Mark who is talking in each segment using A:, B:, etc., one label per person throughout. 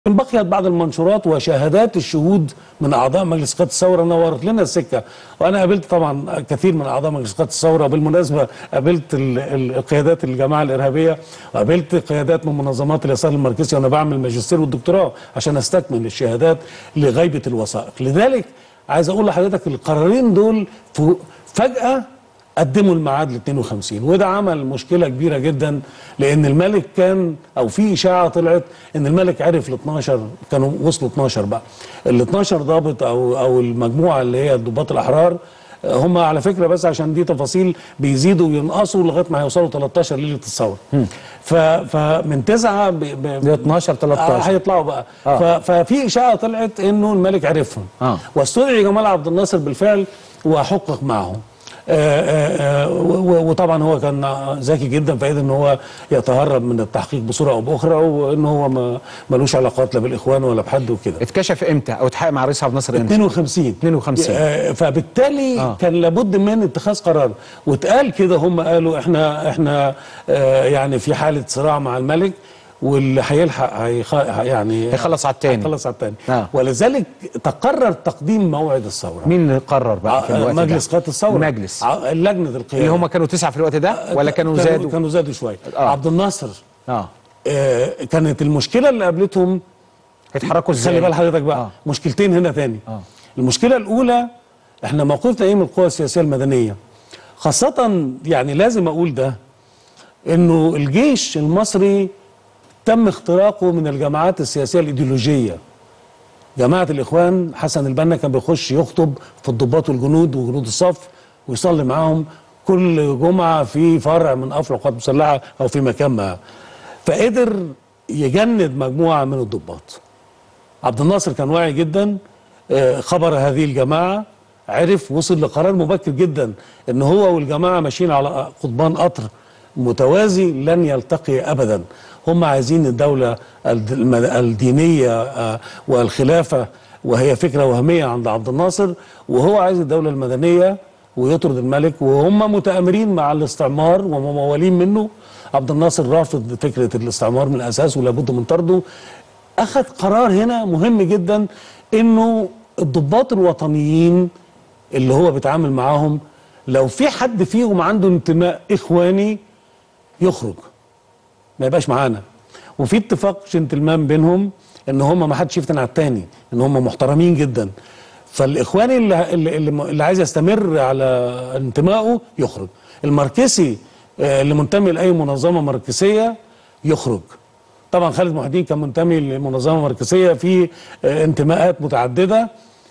A: بقيت بعض المنشورات وشهادات الشهود من اعضاء مجلس قياده الثوره نورت لنا السكه وانا قابلت طبعا كثير من اعضاء مجلس قياده الثوره بالمناسبه قابلت ال- ال- القيادات الجماعه الارهابيه وقابلت قيادات من منظمات اليسار الماركسي وانا بعمل ماجستير والدكتوراه عشان استكمل الشهادات لغيبه الوثائق لذلك عايز اقول لحضرتك القرارين دول ف- فجاه قدموا الميعاد ل 52 وده عمل مشكله كبيره جدا لان الملك كان او في اشاعه طلعت ان الملك عرف ال 12 كانوا وصلوا 12 بقى ال 12 ضابط او او المجموعه اللي هي الضباط الاحرار هم على فكره بس عشان دي تفاصيل بيزيدوا وينقصوا لغايه ما هيوصلوا 13 ليله الثوره ف فمن 9 ب... ب...
B: ل 12
A: آه
B: 13
A: هيطلعوا بقى
B: آه.
A: ف... ففي اشاعه طلعت انه الملك عرفهم
B: آه.
A: واستدعي جمال عبد الناصر بالفعل وحقق معه آه، آه، آه، و- و- وطبعا هو كان ذكي جدا في ان هو يتهرب من التحقيق بصوره او باخرى وان هو ما ملوش علاقات لا بالاخوان ولا بحد وكده
B: اتكشف امتى او اتحقق مع رئيس عبد الناصر امتى
A: 52
B: 52.
A: آه، فبالتالي
B: آه.
A: آه. كان لابد من اتخاذ قرار واتقال كده هم قالوا احنا احنا آه يعني في حاله صراع مع الملك واللي هيلحق هيخ... يعني
B: هيخلص على التاني.
A: هيخلص على الثاني
B: آه.
A: ولذلك تقرر تقديم موعد الثوره
B: مين اللي قرر بقى في
A: آه،
B: الوقت
A: مجلس
B: ده
A: قياده الثوره
B: مجلس
A: ع- لجنه القياده
B: اللي هم كانوا تسعة في الوقت ده ولا كانوا زادوا
A: كانوا زادوا شويه
B: آه.
A: عبد الناصر
B: اه
A: آه كانت المشكله اللي قابلتهم
B: هيتحركوا ازاي
A: خلي بال حضرتك بقى
B: آه.
A: آه. مشكلتين هنا تاني
B: آه.
A: آه. المشكله الاولى احنا موقفنا ايه من القوى السياسيه المدنيه خاصه يعني لازم اقول ده انه الجيش المصري تم اختراقه من الجماعات السياسيه الايديولوجيه جماعه الاخوان حسن البنا كان بيخش يخطب في الضباط والجنود وجنود الصف ويصلي معاهم كل جمعه في فرع من افرع القوات المسلحه او في مكان ما فقدر يجند مجموعه من الضباط عبد الناصر كان واعي جدا آه، خبر هذه الجماعه عرف وصل لقرار مبكر جدا ان هو والجماعه ماشيين على قضبان قطر متوازي لن يلتقي ابدا هم عايزين الدوله الد- الم- الدينيه آه، والخلافه وهي فكره وهميه عند عبد الناصر وهو عايز الدوله المدنيه ويطرد الملك وهم متآمرين مع الاستعمار وموالين منه عبد الناصر رافض فكره الاستعمار من الاساس ولابد من طرده اخذ قرار هنا مهم جدا انه الضباط الوطنيين اللي هو بيتعامل معاهم لو في حد فيهم عنده انتماء اخواني يخرج ما يبقاش معانا وفي اتفاق جنتلمان بينهم ان هم ما حدش يفتن على التاني ان هم محترمين جدا فالاخواني اللي, اللي, اللي, اللي عايز يستمر على انتمائه يخرج الماركسي آه، اللي منتمي لاي منظمه ماركسيه يخرج طبعا خالد محي الدين كان منتمي لمنظمه ماركسيه في آه، انتماءات متعدده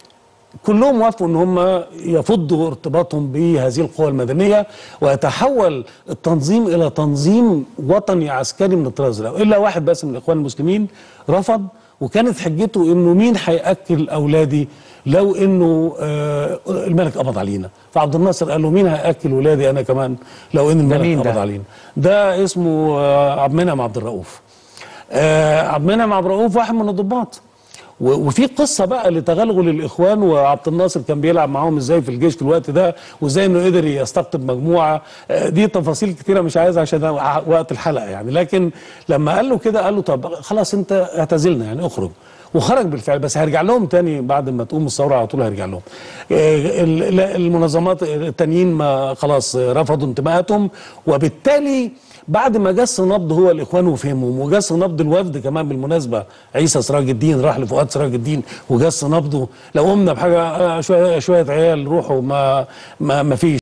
A: كلهم وافقوا ان هم يفضوا ارتباطهم بهذه القوى المدنيه ويتحول التنظيم الى تنظيم وطني عسكري من الطراز الاول الا واحد بس من الاخوان المسلمين رفض وكانت حجته انه مين هياكل اولادي لو انه آه الملك قبض علينا فعبد الناصر قال له مين هياكل ولادي انا كمان لو ان الملك
B: مين ده؟
A: قبض علينا ده اسمه آه عبد المنعم عبد الرؤوف آه عبد المنعم عبد الرؤوف واحد من الضباط و- وفي قصه بقى لتغلغل الاخوان وعبد الناصر كان بيلعب معاهم ازاي في الجيش في الوقت ده وازاي انه قدر يستقطب مجموعه آه، دي تفاصيل كتيره مش عايزها عشان ع- وقت الحلقه يعني لكن لما قال له كده قال له طب خلاص انت اعتزلنا يعني اخرج وخرج بالفعل بس هيرجع لهم تاني بعد ما تقوم الثوره على طول هيرجع لهم آه، ال- ال- المنظمات التانيين ما خلاص رفضوا انتماءاتهم وبالتالي بعد ما جس نبض هو الاخوان وفهمهم وجس نبض الوفد كمان بالمناسبه عيسى سراج الدين راح لفؤاد سراج الدين وجس نبضه لو قمنا بحاجه آه، شويه شويه عيال روحوا ما ما, ما فيش